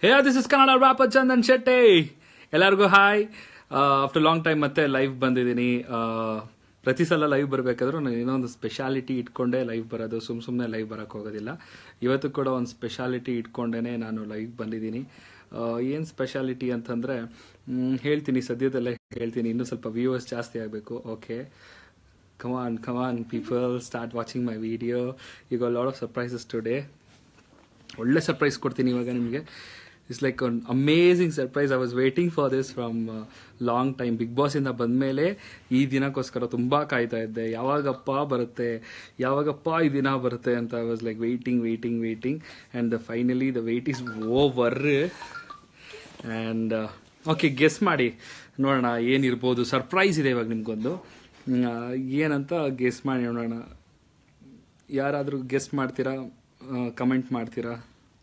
Hey this is Kannada rapper Chandan Shetty ಎಲ್ಲರಿಗೂ hi after long time ಮತ್ತೆ live ಬಂದಿದ್ದೀನಿ ಆ, ಪ್ರತಿ ಸಲ ಲೈವ್ ಬರಬೇಕಾದ್ರೂ ನಾನು ಏನೋ ಒಂದು ಸ್ಪೆಷಾಲಿಟಿ ಇಟ್ಕೊಂಡೇ ಲೈವ್ ಬರೋದು ಸುಮ್ ಸುಮ್ಮನೆ ಲೈವ್ ಬರೋಕ್ಕೆ ಹೋಗೋದಿಲ್ಲ ಇವತ್ತು ಕೂಡ ಒಂದು ಸ್ಪೆಷಾಲಿಟಿ ಇಟ್ಕೊಂಡೇ ನಾನು ಲೈವ್ ಬಂದಿದ್ದೀನಿ ಏನು ಸ್ಪೆಷಾಲಿಟಿ ಅಂತಂದರೆ ಹೇಳ್ತೀನಿ ಸದ್ಯದಲ್ಲೇ ಹೇಳ್ತೀನಿ ಇನ್ನೂ ಸ್ವಲ್ಪ ವ್ಯೂವರ್ಸ್ ಜಾಸ್ತಿ ಆಗಬೇಕು okay come on come on people start watching my video ಈಗ ಲಾಡ್ ಆಫ್ ಸರ್ಪ್ರೈಸಸ್ ಟುಡೇ ಒಳ್ಳೆ ಸರ್ಪ್ರೈಸ್ ಕೊಡ್ತೀನಿ ಇವಾಗ ನಿಮಗೆ it's like one amazing surprise I was waiting for this from long time big ಬಾಸಿಂದ ಬಂದಮೇಲೆ ಈ ದಿನಕ್ಕೋಸ್ಕರ ತುಂಬ ಕಾಯ್ತಾ ಇದ್ದೆ ಯಾವಾಗಪ್ಪ ಬರುತ್ತೆ ಯಾವಾಗಪ್ಪ ಈ ದಿನ ಬರುತ್ತೆ ಅಂತ I was like waiting waiting waiting and finally the wait is over and okay guess ಮಾಡಿ ನೋಡೋಣ ಏನಿರ್ಬೋದು ಸರ್ಪ್ರೈಸ್ ಇದೆ ಇವಾಗ ನಿಮ್ಗೊಂದು ಹ್ಮ್, ಆ, ಏನಂತ ಗೆಸ್ ಮಾಡಿ ನೋಡೋಣ ಯಾರಾದರೂ ಗೆಸ್ ಮಾಡ್ತೀರಾ ಕಮೆಂಟ್ ಮಾಡ್ತೀರಾ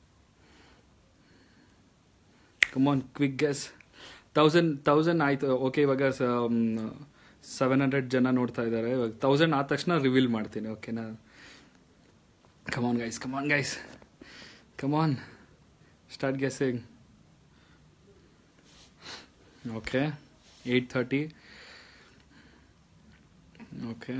come on quick guess thousand thousand ಆಯ್ತು ಓಕೆ ಇವಾಗ ಸೆವೆನ್ ಹಂಡ್ರೆಡ್ ಜನ ನೋಡ್ತಾ ಇದ್ದಾರೆ ಇವಾಗ ತೌಸಂಡ್ ಆದ ತಕ್ಷಣ ರಿವೀಲ್ ಮಾಡ್ತೀನಿ ಓಕೆನಾ come on guys come on guys come on start guessing okay eight thirty okay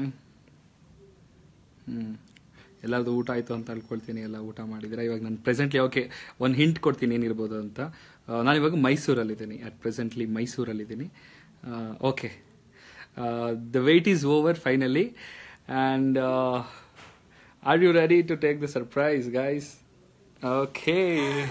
ಹ್ಞೂ ಎಲ್ಲರದು ಊಟ ಆಯಿತು ಅಂತ ಅನ್ಕೊಳ್ತೀನಿ ಎಲ್ಲ ಊಟ ಮಾಡಿದ್ರೆ ಇವಾಗ ನಾನು ಪ್ರೆಸೆಂಟ್ಲಿ ಓಕೆ ಒಂದು ಹಿಂಟ್ ಕೊಡ್ತೀನಿ ಏನಿರ್ಬೋದು ಅಂತ ನಾನು ಇವಾಗ ಮೈಸೂರಲ್ಲಿದ್ದೀನಿ ಅಟ್ ಪ್ರೆಸೆಂಟ್ಲಿ ಮೈಸೂರಲ್ಲಿದ್ದೀನಿ okay the wait is over finally and are you ready to take the surprise guys okay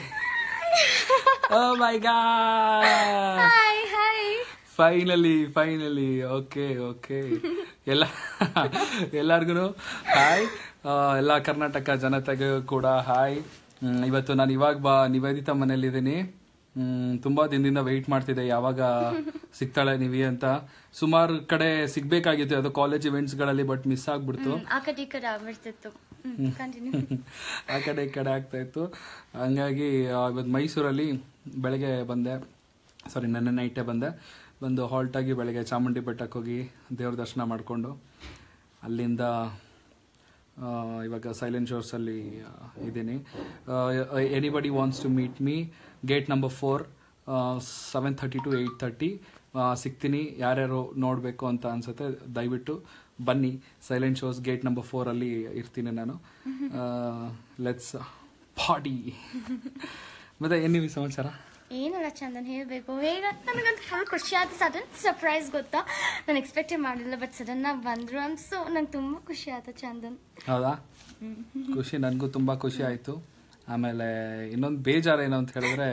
oh my god hi hi finally finally okay okay ಎಲ್ಲ ಎಲ್ಲರಿಗೂ ಹಾಯ್ ಎಲ್ಲ ಕರ್ನಾಟಕ ಜನತೆಗೂ ಕೂಡ ಹಾಯ್ ಹ್ಮ್, ಇವತ್ತು ನಾನು ಇವಾಗ ಬಾ ನಿವೇದಿತಾ ಮನೇಲಿದ್ದೀನಿ ಹ್ಮ್, ತುಂಬಾ ದಿನದಿಂದ ವೆಯ್ಟ್ ಮಾಡ್ತಿದ್ದೆ ಯಾವಾಗ ಸಿಗ್ತಾಳೆ ನೀವಿ ಅಂತ ಸುಮಾರು ಕಡೆ ಸಿಗ್ಬೇಕಾಗಿತ್ತು ಅದು ಕಾಲೇಜ್ ಇವೆಂಟ್ಸ್ಗಳಲ್ಲಿ ಬಟ್ ಮಿಸ್ ಆಗ್ಬಿಡ್ತು ಆ ಕಡೆ ಈ ಕಡೆ ಆಗ್ಬಿಡ್ತಿತ್ತು ಕಂಟಿನ್ಯೂ ಆ ಕಡೆ ಈ ಕಡೆ ಆಗ್ತಾ ಇತ್ತು ಹಂಗಾಗಿ ಆ, ಇವತ್ತು ಮೈಸೂರಲ್ಲಿ ಬೆಳಗ್ಗೆ ಬಂದೆ ಸಾರಿ ನನ್ನ ನೈಟೇ ಬಂದೆ ಬಂದು halt ಆಗಿ ಬೆಳಗ್ಗೆ ಚಾಮುಂಡಿ ಬೆಟ್ಟಕ್ಕೆ ಹೋಗಿ ದೇವ್ರ ದರ್ಶನ ಮಾಡಿಕೊಂಡು ಅಲ್ಲಿಂದ ಆ, ಇವಾಗ ಸೈಲೆಂಟ್ ಶೋರ್ಸಲ್ಲಿ ಇದ್ದೀನಿ anybody wants to meet me gate number four seven thirty to eight thirty ಸಿಗ್ತೀನಿ ಯಾರ್ಯಾರು ನೋಡಬೇಕು ಅಂತ ಅನ್ಸುತ್ತೆ ದಯವಿಟ್ಟು ಬನ್ನಿ ಸೈಲೆಂಟ್ ಶೋಸ್ ಗೇಟ್ ನಂಬರ್ ಫೋರಲ್ಲಿ ಇರ್ತೀನಿ ನಾನು ಲೆಟ್ಸ್ ಪಾಡಿ ಮತ್ತೆ ಏನಿವಿ ಸಮಾಚಾರ ಏನಿಲ್ಲ ಚಂದನ್ ಹೇಳ್ಬೇಕು ಹೇಗ ನನಗಂತೂ ಫುಲ್ ಖುಷಿ ಆಯ್ತು ಸಡನ್ ಸರ್ಪ್ರೈಸ್ ಗೊತ್ತಾ ನಾನು ಎಕ್ಸ್ಪೆಕ್ಟೇ ಮಾಡಿಲ್ಲ ಬಟ್ ಸಡನ್ ಆಗಿ ಬಂದ್ರು ಅನ್ಸು ನಂಗೆ ತುಂಬಾ ಖುಷಿ ಆಯ್ತು ಚಂದನ್ ಹೌದಾ ಖುಷಿ ನನಗೂ ತುಂಬ ಖುಷಿ ಆಯಿತು ಆಮೇಲೆ ಇನ್ನೊಂದು ಬೇಜಾರು ಏನು ಅಂತ ಹೇಳಿದ್ರೆ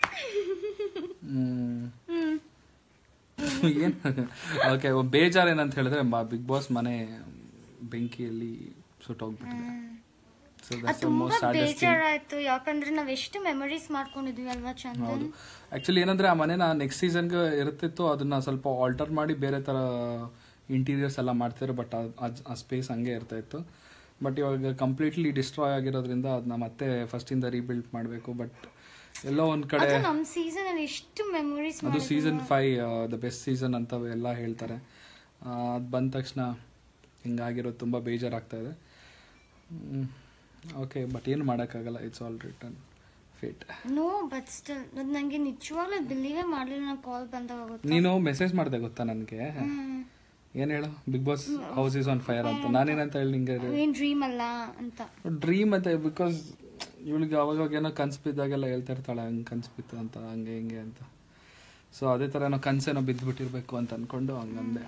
ಹ್ಮ್, ಏನ್ ಓಕೆ ಬೇಜಾರು ಏನಂತ ಹೇಳಿದ್ರೆ ಬಿಗ್ ಬಾಸ್ ಮನೆ ಬೆಂಕಿಯಲ್ಲಿ ಸುಟ್ಟೋಗ್ಬಿಟ್ಟಿದೆ ಸೊ ಅದು ದಟ್ಸ್ ತುಂಬಾ ಮೋಸ್ಟ್ ಸ್ಯಾಡೆಸ್ಟ್ ಬೇಜಾರಾಯ್ತು ಯಾಕಂದ್ರೆ ನಾವ್ ಎಷ್ಟು ಮೆಮೊರೀಸ್ ಮಾಡ್ಕೊಂಡಿದ್ವಿ ಅಲ್ವಾ ಚಂದನ್ ಹೌದು ಆಕ್ಚುಲಿ ಏನಂದ್ರೆ ಆ ಮನೆನ ನೆಕ್ಸ್ಟ್ ಸೀಸನ್ಗೆ ಇರುತ್ತಿತ್ತು ಅದನ್ನ ಸ್ವಲ್ಪ ಆಲ್ಟರ್ ಮಾಡಿ ಬೇರೆ ತರ ಇಂಟೀರಿಯರ್ಸ್ ಎಲ್ಲ ಮಾಡ್ತಿದ್ರು ಬಟ್ ಆ ಸ್ಪೇಸ್ ಹಂಗೆ ಇರ್ತಾ ಇತ್ತು ಬಟ್ ಇವಾಗ ಕಂಪ್ಲೀಟ್ಲಿ ಡಿಸ್ಟ್ರಾಯ್ ಆಗಿರೋದ್ರಿಂದ ಅದನ್ನ ಮತ್ತೆ ಫಸ್ಟ್ ಇಂದ ರೀಬಿಲ್ಡ್ ಮಾಡಬೇಕು ಬಟ್ ಎಲ್ಲೋ ಒಂದ್ ಕಡೆ ಅದು ನಮ್ ಸೀಸನ್ ಅಲ್ಲಿ ಎಷ್ಟು ಮೆಮೊರೀಸ್ ಅದು season five the best season ಅಂತ ಎಲ್ಲ ಹೇಳ್ತಾರೆ ಅದು ಬಂದ ತಕ್ಷಣ ಹಿಂಗಾಗಿರೋದು ತುಂಬ ಬೇಜಾರಾಗ್ತಾ ಇದೆ ಓಕೆ ಬಟ್ ಏನು ಮಾಡೋಕ್ಕಾಗಲ್ಲ it's all return fate no but still ನಂಗೆ ನಿಜವಾಗ್ಲೂ ಬಿಲೀವೇ ಮಾಡ್ಲಿಲ್ಲ ನಾ ಕಾಲ್ ಬಂದಾಗ ಗೊತ್ತಾ ನೀನು ಮೆಸೇಜ್ ಮಾಡಿದೆ ಗೊತ್ತಾ ನನಗೆ ಹ್ಮ್. ಏನ್ ಹೇಳು big boss house is on fire ಅಂತ ನಾನೇನಂತ ಹೇಳಿ ನಿಂಗೆ ಏನ್ ಡ್ರೀಮ್ ಅಲ್ಲ ಅಂತ ಡ್ರೀಮ್ ಅಂತ ಬಿಕಾಸ್ ಇವಳಿಗೆ ಅವಾಗ ಏನೋ ಕನ್ಸು ಬಿದ್ದಾಗೆಲ್ಲ ಹೇಳ್ತಾ ಇರ್ತಾಳೆ ಹಂಗೆ ಕನ್ಸು ಬಿತ್ತು ಅಂತ ಹಂಗೆ ಹಿಂಗೆ ಅಂತ ಸೊ ಅದೇ ಥರ ಏನೋ ಕನ್ಸೇನೋ ಬಿದ್ದುಬಿಟ್ಟಿರ್ಬೇಕು ಅಂತ ಅನ್ಕೊಂಡು ಹಂಗಂದೆ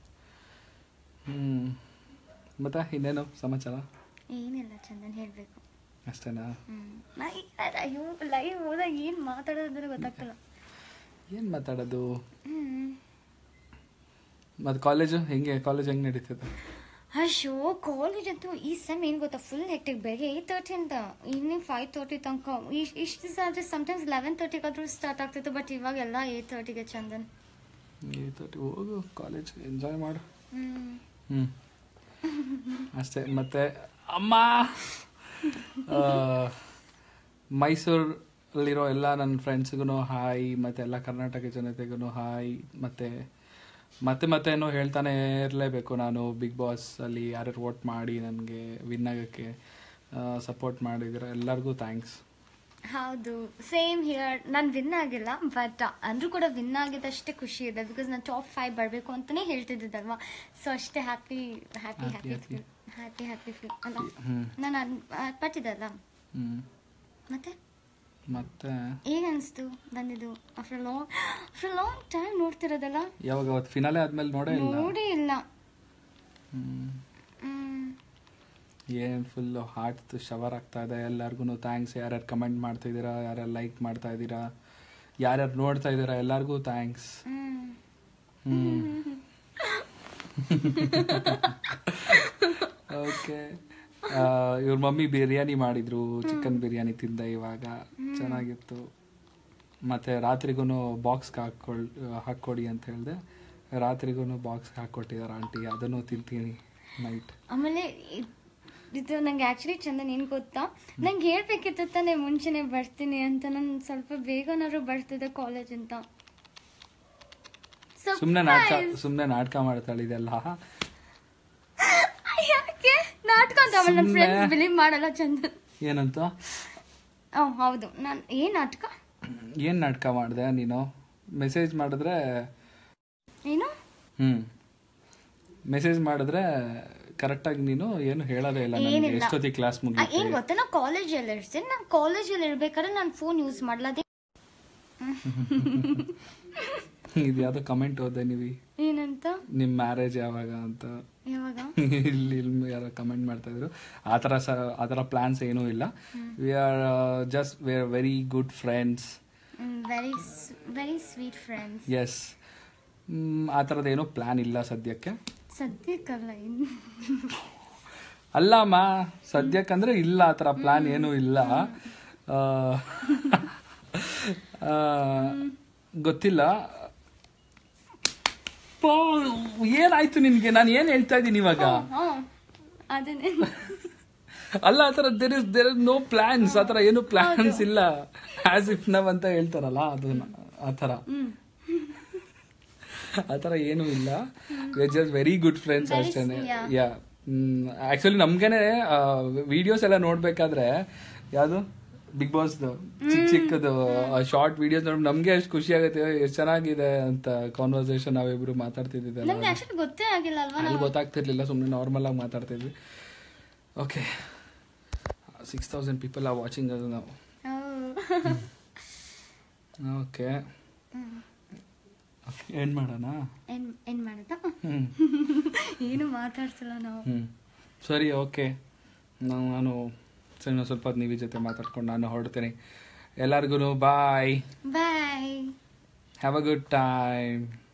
ಹ್ಮ್ ಮತ್ತೆ ಇನ್ನೇನು ಸಮಾಚಾರ ಏನಿಲ್ಲ ಚಂದನ್ ಹೇಳ್ಬೇಕು ಅಷ್ಟೇನಾ ಹ್ಮ್ ನಾ ಅಯ್ಯೋ ಲೈವ್ ಹೋದಾಗ ಏನ್ ಮಾತಾಡೋದಂದ್ರೆ ಗೊತ್ತಾಗ್ತಲ್ಲ ಏನು ಮಾತಾಡೋದು ಹ್ಮ್ ಮತ್ತೆ ಕಾಲೇಜು ಹೆಂಗೆ ಕಾಲೇಜ್ ಹೆಂಗೆ ನಡೀತದೆ ಅಯ್ಯೋ ಕಾಲೇಜ್ ಅಂತೂ ಈ ಸೆಮ್ ಏನ್ ಗೊತ್ತಾ ಫುಲ್ ಹೆಕ್ಟಿಕ್ ಬೆಳಗ್ಗೆ ಏಟ್ ತರ್ಟಿ ಅಂತ ಈವ್ನಿಂಗ್ ಫೈವ್ ತರ್ಟಿ ತನಕ ಇಷ್ಟು ದಿವಸ ಆದ್ರೆ ಸಮಟೈಮ್ಸ್ ಲೆವೆನ್ ತರ್ಟಿಗಾದ್ರೂ ಸ್ಟಾರ್ಟ್ ಆಗ್ತಿತ್ತು ಬಟ್ ಇವಾಗೆಲ್ಲ ಏಟ್ ತರ್ಟಿಗೆ ಚಂದನ್ ಈ ತರ್ಟಿ ಹೋಗು ಕಾಲೇಜ್ ಎಂಜಾಯ್ ಮಾಡು ಹ್ಮ್ ಹ್ಮ್ ಅಷ್ಟೇ ಮತ್ತೆ ಅಮ್ಮ ಆ, ಮೈಸೂರಲ್ಲಿರೋ ಎಲ್ಲ ನನ್ನ ಫ್ರೆಂಡ್ಸ್ಗೂ ಹಾಯ್ ಮತ್ತೆ ಎಲ್ಲ ಕರ್ನಾಟಕ ಜನತೆಗೂ ಹಾಯ್ ಮತ್ತೆ ಮತ್ತೆ ಮತ್ತೆ ಏನೋ ಹೇಳ್ತಾನೆ ಇರಲೇಬೇಕು ನಾನು ಬಿಗ್ ಬಾಸ್ ಅಲ್ಲಿ ಯಾರ್ಯಾರು ವೋಟ್ ಮಾಡಿ ನನಗೆ ವಿನ್ ಆಗೋಕ್ಕೆ ಸಪೋರ್ಟ್ ಮಾಡಿದ್ರೆ ಎಲ್ಲರಿಗೂ ಥ್ಯಾಂಕ್ಸ್ ಹೌದು ಸೇಮ್ ಹಿಯರ್ ನಾನು ವಿನ್ ಆಗಿಲ್ಲ ಬಟ್ ಅಂದ್ರೂ ಕೂಡ ವಿನ್ ಆಗಿದ್ದಷ್ಟೇ ಖುಷಿ ಇದೆ ಬಿಕಾಸ್ ನಾನು ಟಾಪ್ ಫೈವ್ ಬರಬೇಕು ಅಂತಾನೆ ಹೇಳ್ತಿದ್ದಲ್ವಾ ಸೊ ಅಷ್ಟೇ happy happy Happy, happy happy. Feel happy happy feel ಅಲ್ಲ ಹ್ಮ್ ನಾನು ಪಟ್ಟಿದ್ದಲ್ಲ ಹ್ಮ್ ಮತ್ತೆ ಮತ್ತೆ ಹೇಗೆ ಅನಿಸ್ತು ಬಂದಿದ್ದು after long after long time ನೋಡ್ತಿರೋದಲ್ಲ ಯಾವಾಗ ಅವತ್ತು ಫಿನಾಲೆ ಆದ್ಮೇಲೆ ನೋಡೇ ಇಲ್ಲ ನೋಡೇ ಇಲ್ಲ ಹ್ಮ್ ಹ್ಮ್. ಏನ್ ಫುಲ್ ಹಾರ್ಟ್ ಶವರ್ ಆಗ್ತಾ ಇದೆ ಎಲ್ಲರಿಗೂ ಥ್ಯಾಂಕ್ಸ್ ಯಾರ್ಯಾರು ಕಮೆಂಟ್ ಮಾಡ್ತಾ ಇದ್ದೀರಾ ಯಾರ್ಯಾರು ಲೈಕ್ ಮಾಡ್ತಾ ಇದ್ದೀರಾ ಯಾರ್ಯಾರು ನೋಡ್ತಾ ಇದ್ದೀರಾ ಎಲ್ಲರಿಗೂ ಥ್ಯಾಂಕ್ಸ್ ಹ್ಮ್. ಹ್ಮ್ ಓಕೆ ಇವ್ರ ಮಮ್ಮಿ ಬಿರಿಯಾನಿ ಮಾಡಿದ್ರು ಚಿಕನ್ ಬಿರಿಯಾನಿ ತಿಂದೆ ಇವಾಗ ಚೆನ್ನಾಗಿತ್ತು ಮತ್ತೆ ರಾತ್ರಿಗೂ ಬಾಕ್ಸ್ ಹಾಕೊಳ್ ಹಾಕ್ಕೊಡಿ ಅಂತ ಹೇಳಿದೆ ರಾತ್ರಿಗೂ ಬಾಕ್ಸ್ ಹಾಕ್ಕೊಟ್ಟಿದ್ದಾರೆ ಆಂಟಿ ಅದನ್ನು ತಿಂತೀನಿ ನೈಟ್ ಆಮೇಲೆ ಇದ್- ಇದು ನಂಗೆ ಆಕ್ಚುಲಿ ಚಂದನ್ ಏನ್ ಗೊತ್ತಾ ನಂಗೆ ಹೇಳ್ಬೇಕಿತ್ತು ತಾನೇ ಮುಂಚೆನೆ ಬರ್ತೀನಿ ಅಂತ ನಾನು ಸ್ವಲ್ಪ ಬೇಗನಾದ್ರು ಬರ್ತಿದ್ದೆ ಕಾಲೇಜ್ ಅಂತ ಸುಮ್ಮನೆ ನಾಟಕ Surprise! ಸುಮ್ಮನೆ ನಾಟಕ ಮಾಡ್ತಾಳೆ ಇದೆಲ್ಲ ಯಾಕೆ ನಾಟಕ ಅಂತ ಆಮೇಲೆ ನನ್ನ ಸುಮ್ನೆ. ಫ್ರೆಂಡ್ಸ್ ಬಿಲೀವ್ ಮಾಡಲ್ಲ ಚಂದನ್ ಏನಂತ ಓ ಹೌದು ನಾನು ಏನ್ ನಾಟಕ ಏನ್ ನಾಟಕ ಮಾಡಿದೆ ನೀನು ಮೆಸೇಜ್ ಮಾಡಿದ್ರೆ ಏನು ಹ್ಮ್ ಮೆಸೇಜ್ ಮಾಡಿದ್ರೆ ಕರೆಕ್ಟಾಗಿ ನೀನು ಏನು ಹೇಳೋದೇ ಇಲ್ಲ ನನಗೆ ಏನಿಲ್ಲ. ಎಷ್ಟೊತ್ತಿಗೆ ಕ್ಲಾಸ್ ಆ, ಮುಗಿಯುತ್ತೆ ಏನ್ ಗೊತ್ತಾ ನಾ ಕಾಲೇಜಲ್ಲಿ ಇರ್ತೀನಿ ನಾನು ಕಾಲೇಜಲ್ಲಿ ಇರ್ಬೇಕಾದ್ರೆ ನಾನು ಫೋನ್ ಯೂಸ್ ಮಾಡ್ಲದೆ ಇದು ಯಾವ್ದೋ ಕಮೆಂಟ್ ಓದೆ ನೀವು ಏನಂತ ನಿಮ್ ಮ್ಯಾರೇಜ್ ಯಾವಾಗ ಅಂತ ಯಾವಾಗ ಇಲ್ಲಿ ಇಲ್ಲಿ ಯಾರೋ ಕಮೆಂಟ್ ಮಾಡ್ತಾ ಇದ್ರು ಆ ಥರ ಸ ಆ ಥರ ಪ್ಲಾನ್ಸ್ ಏನೂ ಇಲ್ಲ we are just we are very good friends very very sweet friends yes ಆ ಥರದ್ದು ಏನೋ ಪ್ಲಾನ್ ಇಲ್ಲ ಸದ್ಯಕ್ಕೆ ಸದ್ಯಕ್ಕಲ್ಲ ಇನ್ನು ಅಲ್ಲಮ್ಮ ಸದ್ಯಕ್ಕಂದ್ರೆ ಇಲ್ಲ ಆ ಥರ ಪ್ಲಾನ್ ಏನೂ ಇಲ್ಲ ಆ, ಆ, ಗೊತ್ತಿಲ್ಲ ಪೋ, ಏನಾಯ್ತು ನಿನ್ಗೆ ನಾನು ಏನ್ ಹೇಳ್ತಾ ಇದ್ದೀನಿ ಇವಾಗ ಹಾ ಅದನ್ನೇ ಅಲ್ಲ ಆ ಥರ there is there is no plans ಆ ಥರ ಏನು ಪ್ಲಾನ್ಸ್ ಇಲ್ಲ ಆಸ್ ಇಫ್ ನವ್ ಅಂತ ಹೇಳ್ತಾರಲ್ಲ ಅದು ಆ ಥರ ಹ್ಮ್ ಆ ಥರ ಏನೂ ಇಲ್ಲ we just very good friends Very ಅಷ್ಟೇನೆ yeah. ಯಾ ಆಕ್ಚುಲಿ ನಮ್ಗೇನೆ ವಿಡಿಯೋಸ್ ಎಲ್ಲ ನೋಡ್ಬೇಕಾದ್ರೆ ಯಾವುದು ಬಿಗ್ ಬಾಸ್ ಚಿಕ್ಕ ಚಿಕ್ಕದು ಶಾರ್ಟ್ ವಿಡಿಯೋಸ್ ನೋಡಿ ನಮ್ಗೆ ಎಷ್ಟು ಖುಷಿ ಆಗುತ್ತೆ ಎಷ್ಟು ಚೆನ್ನಾಗಿದೆ ಅಂತ ಕಾನ್ವರ್ಸೇಷನ್ ನಾವಿಬ್ರು ಮಾತಾಡ್ತಿದ್ದಿದ್ದಲ್ಲ ನಮ್ಗೆ ಆಕ್ಚುಲಿ ಗೊತ್ತೇ ಆಗಿಲ್ಲ ಅಲ್ವಾ ಅಲ್ಲಿ ಗೊತ್ತಾಗ್ತಿರ್ಲಿಲ್ಲ ಸುಮ್ಮನೆ ನಾರ್ಮಲ್ ಆಗಿ ಮಾತಾಡ್ತಿದ್ವಿ okay six thousand people are watching ಅದು ನಾವು ಓಕೆ ಏನ್ ಮಾಡೋಣ ಏನ್ ಏನ್ ಮಾಡದ ಹ್ಮ್ ಏನು ಮಾತಾಡ್ತಿಲ್ಲ ನಾವು ಹ್ಮ್ ಸರಿ ಓಕೆ ನಾನು ನಾನು ಸರಿ ಇನ್ನೊಂದ್ ಸ್ವಲ್ಪ ಹೊತ್ತು ನೀವು ಜೊತೆ ಮಾತಾಡ್ಕೊಂಡು ನಾನು ಹೊರಡ್ತೀನಿ ಎಲ್ಲರಿಗೂ bye bye have a good time